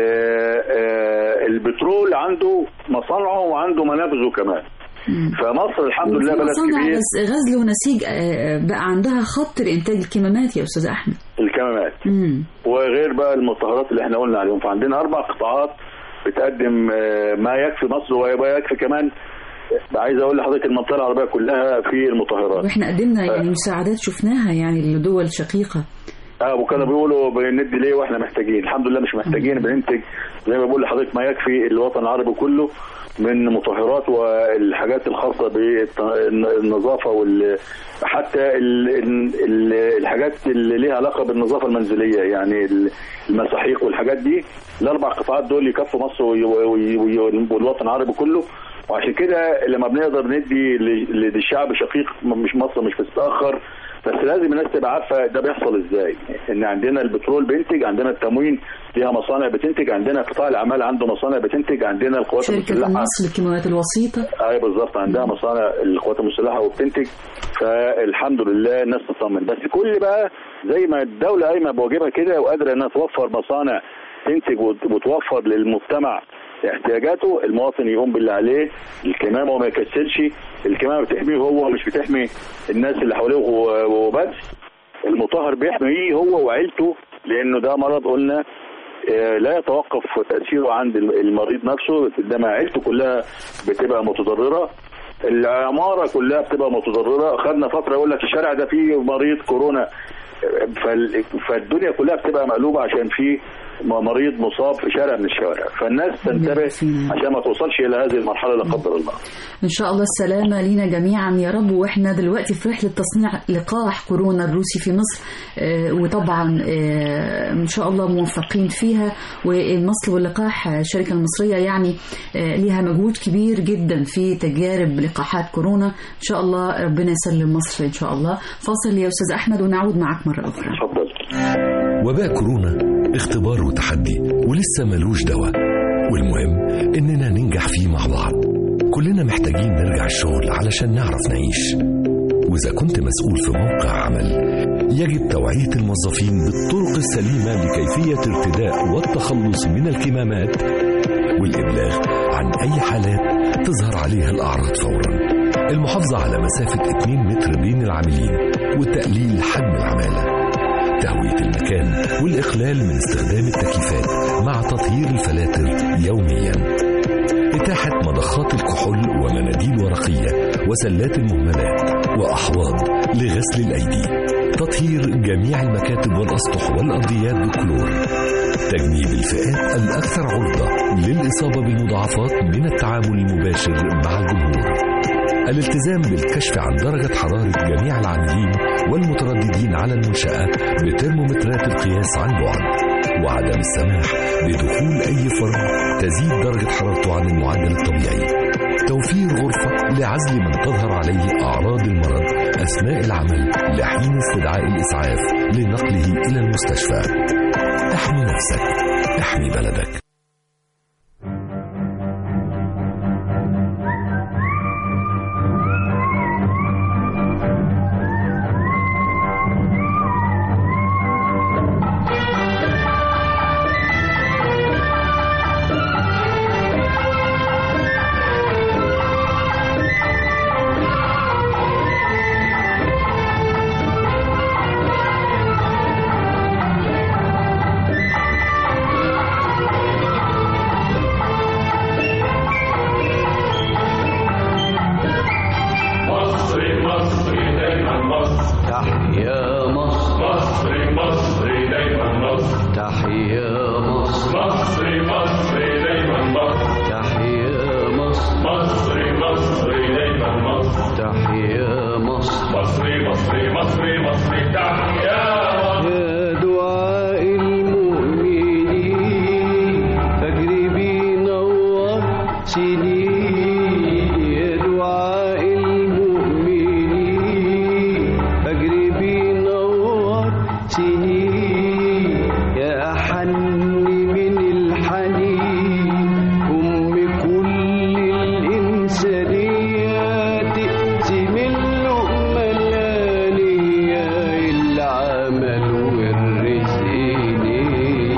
آه، البترول عنده مصانعه وعنده منابذه كمان فمصر الحمد لله وفي بلد مصانع كبير غز- غزل ونسيج آه، بقى عندها خط لإنتاج الكمامات يا أستاذ أحمد الكمامات مم. وغير بقى المطهرات اللي احنا قلنا عليهم فعندنا اربع قطاعات بتقدم آه، ما يكفي مصر وما يكفي كمان عايز اقول لحضرتك المنطقه العربيه كلها في المطهرات واحنا قدمنا يعني مساعدات شفناها يعني لدول شقيقة اه وكانوا بيقولوا بندي ليه واحنا محتاجين الحمد لله مش محتاجين بننتج زي ما بقول لحضرتك ما يكفي الوطن العربي كله من مطهرات والحاجات الخاصه بالنظافه وال حتى ال... ال... الحاجات اللي ليها علاقه بالنظافه المنزليه يعني المساحيق والحاجات دي الاربع قطاعات دول يكفوا مصر وي... وي... وي... والوطن العربي كله وعشان كده لما بنقدر ندي ل- للشعب شقيق مش مصر مش بتتاخر بس لازم الناس تبقى عارفه ده بيحصل ازاي ان عندنا البترول بينتج عندنا التموين ليها مصانع بتنتج عندنا قطاع الاعمال عنده مصانع بتنتج عندنا القوات شركة المسلحه مصر للكيماويات الوسيطة اي بالظبط عندها مصانع القوات المسلحه وبتنتج فالحمد لله الناس تطمن بس كل بقى زي ما الدوله قايمه بواجبها كده وقادره انها توفر مصانع تنتج وت- وتوفر للمجتمع احتياجاته المواطن يقوم باللي عليه الكمامه وما يكسلش الكمامه بتحميه هو مش بتحمي الناس اللي حواليه و- وبس المطهر بيحميه هو وعيلته لانه ده مرض قلنا آه، لا يتوقف تاثيره عند المريض نفسه انما عيلته كلها بتبقى متضرره العماره كلها بتبقى متضرره خدنا فتره يقول لك الشارع ده فيه مريض كورونا فال- فالدنيا كلها بتبقى مقلوبه عشان في مريض مصاب في شارع من الشوارع فالناس تنتبه عشان ما توصلش الى هذه المرحله لا قدر الله إن شاء الله السلامة لينا جميعا يا رب وإحنا دلوقتي في رحلة تصنيع لقاح كورونا الروسي في مصر آه، وطبعا آه، إن شاء الله موفقين فيها والمصل واللقاح آه، الشركة المصرية يعني آه، ليها مجهود كبير جدا في تجارب لقاحات كورونا إن شاء الله ربنا يسلم مصر إن شاء الله فاصل يا أستاذ أحمد ونعود معك مرة أخرى اتفضل وباء كورونا اختبار وتحدي ولسه ملوش دواء والمهم اننا ننجح فيه مع بعض كلنا محتاجين نرجع الشغل علشان نعرف نعيش واذا كنت مسؤول في موقع عمل يجب توعية الموظفين بالطرق السليمة لكيفية ارتداء والتخلص من الكمامات والإبلاغ عن أي حالات تظهر عليها الأعراض فورا المحافظة على مسافة 2 متر بين العاملين وتقليل حجم العمالة تهوية المكان والإقلال من استخدام التكييفات مع تطهير الفلاتر يوميا إتاحة مضخات الكحول ومناديل ورقية وسلات المهملات وأحواض لغسل الأيدي تطهير جميع المكاتب والأسطح والأرضيات بالكلور تجنيب الفئات الأكثر عرضة للإصابة بالمضاعفات من التعامل المباشر مع الجمهور الالتزام بالكشف عن درجة حرارة جميع العاملين والمترددين على المنشأة بترمومترات القياس عن بعد وعدم السماح بدخول أي فرد تزيد درجة حرارته عن المعدل الطبيعي توفير غرفة لعزل من تظهر عليه أعراض المرض أثناء العمل لحين استدعاء الإسعاف لنقله إلى المستشفى احمي نفسك احمي بلدك مصر مصر دايما مصر تحيا مصر مصر مصر دايما مصر تحيا مصر مصر مصر دايما مصر تحيا مصر مصر مصر دايما مصر تحيا مصر مصر مصر مصر مصر تحيا مصر يا دعاء المؤمنين فاجري بينور سنين يا دعاء المؤمنين فاجري بينور سنين يا أحن من الحنين أم كل الإنسانيات تقسم اللقمة الآنية العمل والرزق نية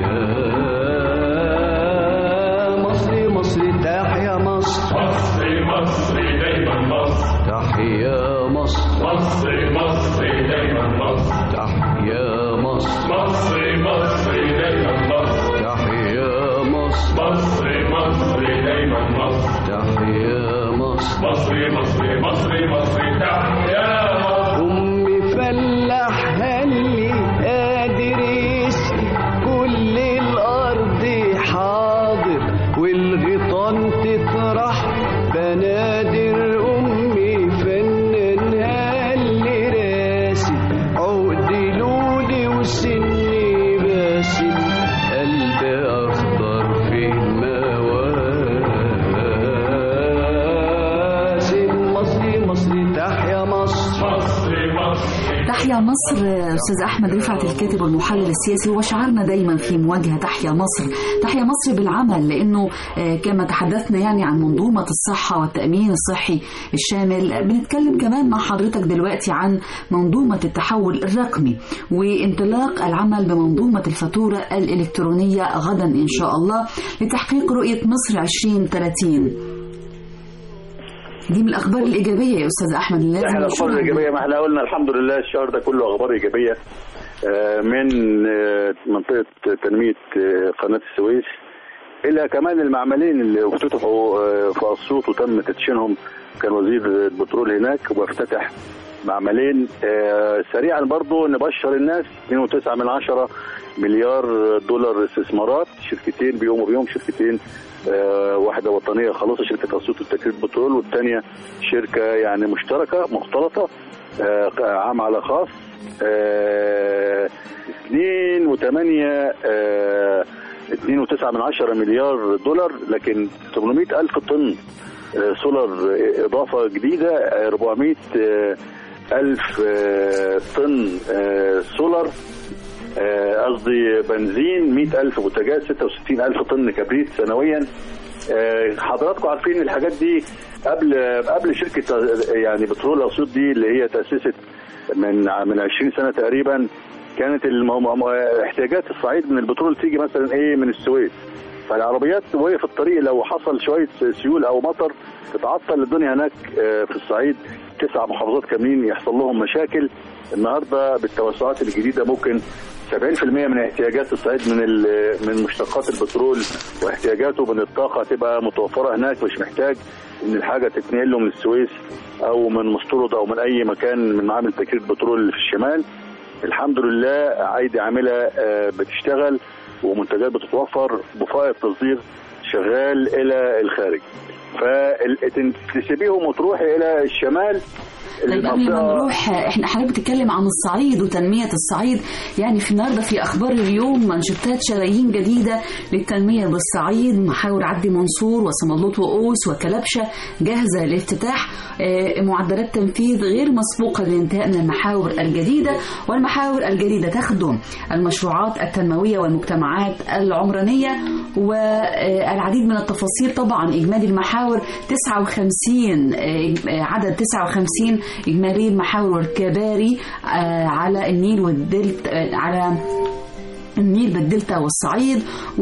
مصر مصر تحيا مصر مصر مصر دايما مصر تحيا مصر مصر مصر دايما مصر تحيا مصر مصر مصر دايما مصر تحيا مصر مصر مصر دايما مصر تحيا مصر مصر مصري مصري مصري مصري تحيا مصر أم فلاح هلي قادر يسقي كل الأرض حاضر والغيطان تطرح بنادر أمي فنان هلي راسي عقد لولي وسني باسم قلبي أخضر في مواسم مصري مصري تحيا مصر مصري مصري تحيا مصر استاذ احمد رفعت الكاتب والمحلل السياسي وشعارنا دايما في مواجهه تحيا مصر تحيا مصر بالعمل لانه آه، كما تحدثنا يعني عن منظومه الصحه والتامين الصحي الشامل بنتكلم كمان مع حضرتك دلوقتي عن منظومه التحول الرقمي وانطلاق العمل بمنظومه الفاتوره الالكترونيه غدا ان شاء الله لتحقيق رؤيه مصر 2030 دي من الاخبار الايجابيه يا استاذ احمد اللي لازم احنا الاخبار نشوفها. الايجابيه ما احنا قلنا الحمد لله الشهر ده كله اخبار ايجابيه آه، من آه، منطقه تنميه آه، قناه السويس الى كمان المعملين اللي افتتحوا آه، في اسيوط وتم تدشينهم كان وزير البترول هناك وبيفتتح معملين آه، سريعا برضو نبشر الناس 2.9 من عشرة مليار دولار استثمارات شركتين بيقوموا بيهم شركتين آه، واحدة وطنية خلاص شركة أسيوط لتكرير البترول والثانية شركة يعني مشتركة مختلطة آه، عام على خاص آه، اثنين وثمانية آه، اتنين وتسعة من عشرة مليار دولار لكن 800 ألف طن آه، سولار آه، إضافة جديدة آه، 400 آه، ألف آه، طن آه، سولار آه، قصدي بنزين 100 ألف بوتاجاز 66 ألف طن كبريت سنويا آه، حضراتكم عارفين الحاجات دي قبل قبل شركة آه، يعني بترول أسيوط دي اللي هي تأسست من من 20 سنة تقريبا كانت المو... احتياجات الصعيد من البترول تيجي مثلا ايه من السويس فالعربيات وهي في الطريق لو حصل شويه سيول او مطر تتعطل الدنيا هناك آه، في الصعيد تسع محافظات كاملين يحصل لهم مشاكل النهارده بالتوسعات الجديده ممكن 70% من احتياجات الصعيد من ال- من مشتقات البترول واحتياجاته من الطاقه تبقى متوفره هناك مش محتاج ان الحاجه تتنقل له من السويس او من مستورد او من اي مكان من معامل تكرير البترول اللي في الشمال الحمد لله عايدي عامله آه، بتشتغل ومنتجات بتتوفر بفائض تصدير شغال الى الخارج فتسيبيهم وتروحي الى الشمال طيب قبل ما نروح احنا حضرتك بتتكلم عن الصعيد وتنمية الصعيد يعني في النهارده في اخبار اليوم منشطات شرايين جديدة للتنمية بالصعيد محاور عدلي منصور وصمالوط وقوس وكلبشة جاهزة للافتتاح آه، معدلات تنفيذ غير مسبوقة للانتهاء من المحاور الجديدة والمحاور الجديدة تخدم المشروعات التنموية والمجتمعات العمرانية والعديد من التفاصيل طبعا إجمالي المحاور 59 آه، عدد 59 إجمالي المحاور والكباري آه، على النيل والدلتا آه، على النيل بالدلتا والصعيد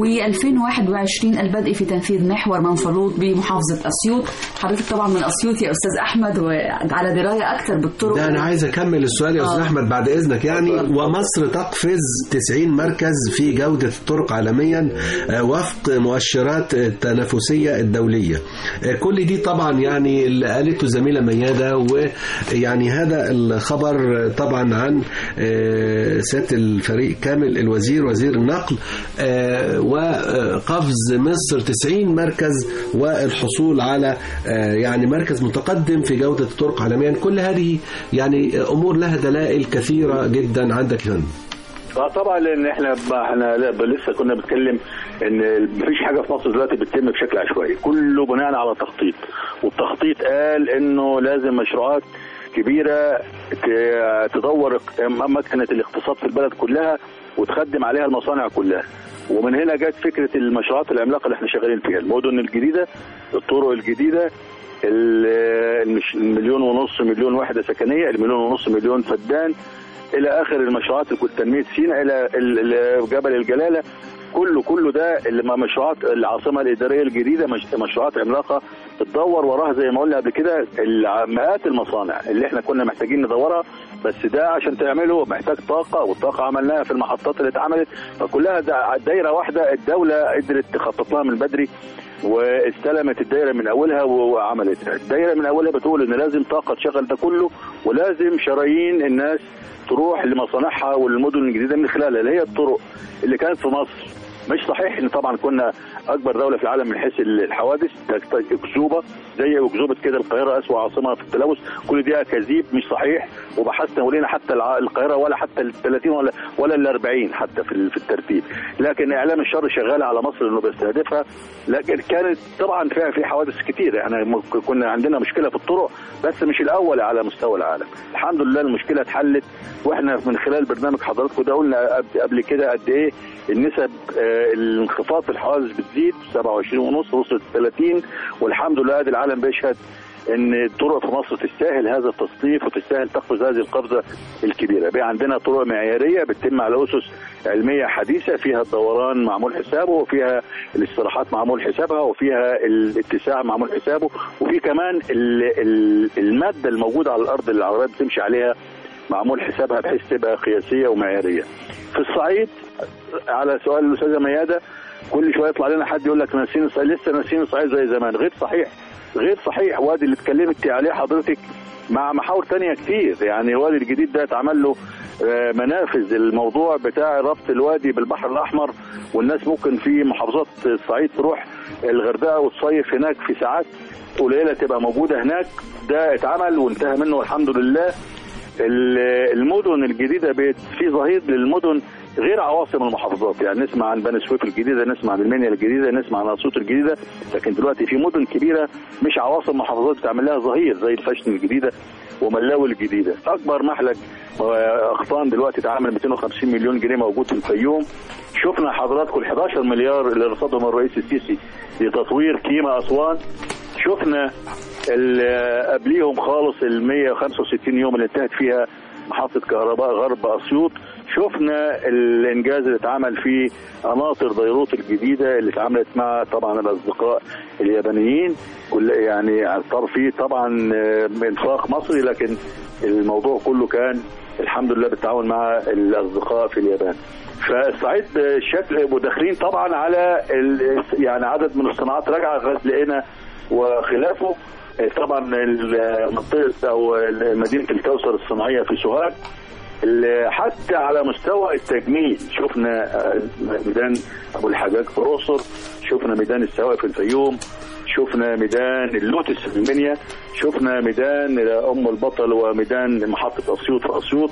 و2021 البدء في تنفيذ محور منفلوط بمحافظة أسيوط حضرتك طبعا من أسيوط يا أستاذ أحمد وعلى دراية أكثر بالطرق ده انا عايز اكمل السؤال يا استاذ آه. احمد بعد اذنك يعني ومصر تقفز 90 مركز في جوده الطرق عالميا آه، وفق مؤشرات التنافسيه الدوليه آه، كل دي طبعا يعني اللي قالته زميله مياده ويعني هذا الخبر طبعا عن آه، سياده الفريق كامل الوزير وزير النقل آه، وقفز مصر 90 مركز والحصول على آه، يعني مركز متقدم في جودة الطرق عالميا كل هذه يعني أمور لها دلائل كثيرة جدا عندك يا فندم اه طبعا لان احنا احنا لا ب- لسه كنا بنتكلم ان مفيش حاجه في مصر دلوقتي بتتم بشكل عشوائي كله بناء على تخطيط والتخطيط قال انه لازم مشروعات كبيره ت- تدور مكنه الاقتصاد في البلد كلها وتخدم عليها المصانع كلها ومن هنا جت فكره المشروعات العملاقه اللي احنا شغالين فيها المدن الجديده الطرق الجديده ال- المش- المليون ونص مليون وحده سكنيه المليون ونص مليون فدان الى اخر المشروعات اللي تنميه سيناء الى ال- ال- جبل الجلاله كله كله ده اللي ما مشروعات العاصمه الاداريه الجديده مش- مشروعات عملاقه تدور وراها زي ما قلنا قبل كده الع- مئات المصانع اللي احنا كنا محتاجين ندورها بس ده عشان تعمله محتاج طاقه والطاقه عملناها في المحطات اللي اتعملت فكلها دا- دايره واحده الدوله قدرت تخطط لها من بدري واستلمت الدايره من اولها وعملتها الدايره من اولها بتقول ان لازم طاقه تشغل ده كله ولازم شرايين الناس تروح لمصانعها والمدن الجديده من خلالها اللي هي الطرق اللي كانت في مصر مش صحيح ان طبعا كنا اكبر دوله في العالم من حيث الحوادث اكذوبه زي اكذوبه كده القاهره اسوء عاصمه في التلوث كل دي اكاذيب مش صحيح وبحثنا ولينا حتى الع- القاهره ولا حتى ال 30 ولا ولا ال 40 حتى في ال- في الترتيب لكن اعلام الشر شغال على مصر انه بيستهدفها لكن كانت طبعا فيها في حوادث كتير احنا م- كنا عندنا مشكله في الطرق بس مش الاول على مستوى العالم الحمد لله المشكله اتحلت واحنا من خلال برنامج حضراتكم ده قلنا قبل- قبل كده قد ايه النسب آه، الانخفاض في الحوادث بتزيد 27 ونص وصلت 30 والحمد لله ادي العالم بيشهد ان الطرق في مصر تستاهل هذا التصنيف وتستاهل تقفز هذه القفزه الكبيره بقى عندنا طرق معياريه بتتم على اسس علميه حديثه فيها الدوران معمول حسابه وفيها الاستراحات معمول حسابها وفيها الاتساع معمول حسابه وفي كمان ال- ال- الماده الموجوده على الارض اللي العربيات بتمشي عليها معمول حسابها بحيث تبقى قياسيه ومعياريه. في الصعيد على سؤال الاستاذه مياده كل شويه يطلع لنا حد يقول لك ناسين الصعيد لسه ناسين الصعيد زي زمان غير صحيح غير صحيح وادي اللي اتكلمت عليه حضرتك مع محاور تانية كتير يعني الوادي الجديد ده اتعمل له آه، منافذ الموضوع بتاع ربط الوادي بالبحر الاحمر والناس ممكن في محافظات الصعيد تروح الغردقه وتصيف هناك في ساعات قليله تبقى موجوده هناك ده اتعمل وانتهى منه الحمد لله ال- المدن الجديده بقت في ظهير للمدن غير عواصم المحافظات يعني نسمع عن بني سويف الجديده نسمع عن المنيا الجديده نسمع عن اسيوط الجديده لكن دلوقتي في مدن كبيره مش عواصم محافظات بتعمل لها ظهير زي الفاشن الجديده وملاوي الجديده اكبر محلك آه، اقطان دلوقتي اتعمل 250 مليون جنيه موجود في الفيوم شفنا حضراتكم ال 11 مليار اللي رصدهم الرئيس السيسي لتطوير كيما اسوان شفنا ال- قبليهم خالص ال 165 يوم اللي انتهت فيها محطة كهرباء غرب أسيوط شفنا الإنجاز اللي اتعمل في قناطر بيروت الجديدة اللي اتعملت مع طبعا الأصدقاء اليابانيين كل يعني صار في طبعا آه، انفاق مصري لكن الموضوع كله كان الحمد لله بالتعاون مع الأصدقاء في اليابان فالصعيد شكل وداخلين طبعا على ال- يعني عدد من الصناعات راجعه غزل قنا وخلافه طبعا منطقه او مدينه الكوثر الصناعيه في سوهاج ال- حتى على مستوى التجميل شفنا آه، ميدان ابو الحجاج في الاقصر شفنا ميدان السواق في الفيوم شفنا ميدان اللوتس في المنيا شفنا ميدان ام البطل وميدان محطه اسيوط في اسيوط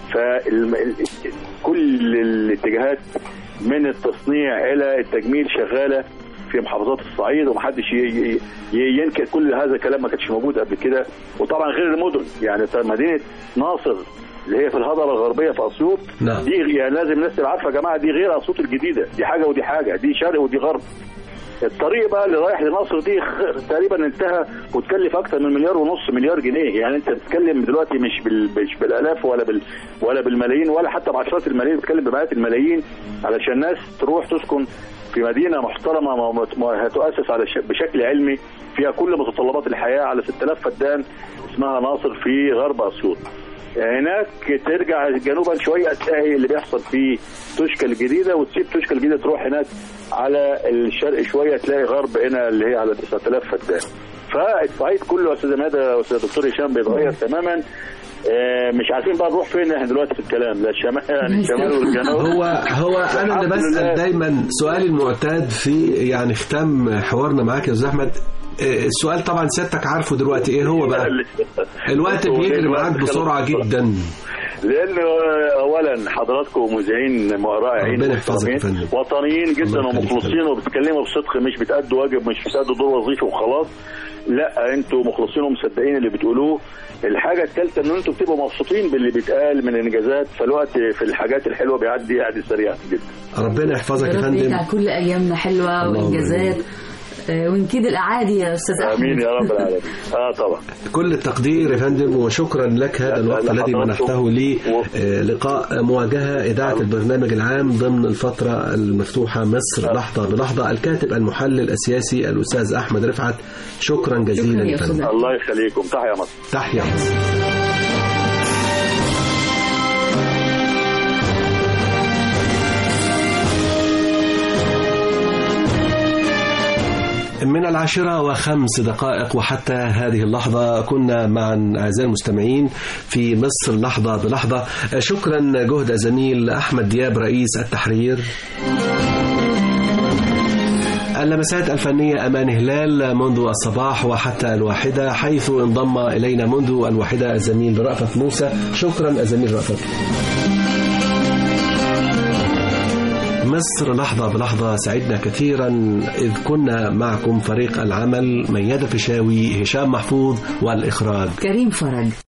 فكل الاتجاهات من التصنيع الى التجميل شغاله في محافظات الصعيد ومحدش ي- ي- ي- ينكر كل هذا الكلام ما كانش موجود قبل كده وطبعا غير المدن يعني طب مدينه ناصر اللي هي في الهضبه الغربيه في اسيوط نعم. دي يعني لازم الناس تبقى عارفه يا جماعه دي غير اسيوط الجديده دي حاجه ودي حاجه دي شرق ودي غرب الطريق بقى اللي رايح لمصر دي خ- تقريبا انتهى وتكلف اكتر من مليار ونص مليار جنيه يعني انت بتتكلم دلوقتي مش بال... مش بالالاف ولا بال... ولا بالملايين ولا حتى بعشرات الملايين بتتكلم بمئات الملايين علشان الناس تروح تسكن في مدينه محترمه ما- ما- ما- هتؤسس على ش... بشكل علمي فيها كل متطلبات الحياه على 6000 فدان اسمها ناصر في غرب اسيوط هناك ترجع جنوبا شويه تلاقي اللي بيحصل في توشكا الجديده وتسيب توشكا الجديده تروح هناك على الشرق شويه تلاقي غرب هنا اللي هي على 9000 فدان فالصعيد كله يا استاذ مادة واستاذ دكتور هشام بيتغير تماما آه، مش عارفين بقى نروح فين احنا دلوقتي في الكلام لا الشمال يعني الشمال والجنوب هو هو انا اللي الحمد بسال لله. دايما سؤالي المعتاد في يعني ختام حوارنا معاك يا استاذ احمد آه، السؤال طبعا سيادتك عارفه دلوقتي ايه هو بقى الوقت بيجري معاك بسرعه جدا لانه اولا حضراتكم مذيعين رائعين ربنا يحفظك يا محترمين، فندم. وطنيين جدا الله يخليك. ومخلصين وبتتكلموا بصدق مش بتأدوا واجب مش بتأدوا دور وظيفي وخلاص لا انتوا مخلصين ومصدقين اللي بتقولوه الحاجه الثالثه ان انتوا بتبقوا مبسوطين باللي بيتقال من انجازات فالوقت في الحاجات الحلوه بيعدي يعدي سريع جدا ربنا يحفظك يا يا رب فندم يجعل كل ايامنا حلوه اللهم وانجازات آه، ونكيد الاعادي يا استاذ احمد امين يا رب العالمين اه طبعا كل التقدير يا فندم وشكرا لك هذا الوقت لا، الذي حضراتكم. منحته لي آه، لقاء مواجهة إذاعة البرنامج العام ضمن الفترة المفتوحة مصر لحظة بلحظة الكاتب المحلل السياسي الأستاذ أحمد رفعت شكرا جزيلا شكرا يا يا أستاذ فندم الله يخليكم تحيا مصر تحيا مصر من العاشرة وخمس دقائق وحتى هذه اللحظة كنا معا أعزائي المستمعين في مصر لحظة بلحظة شكرا جهد زميل أحمد دياب رئيس التحرير اللمسات الفنية أمان هلال منذ الصباح وحتى الواحدة حيث انضم إلينا منذ الواحدة الزميل رأفت موسى شكرا الزميل رأفت مصر لحظة بلحظة سعدنا كثيرا إذ كنا معكم فريق العمل ميادة فشاوي هشام محفوظ والإخراج كريم فرج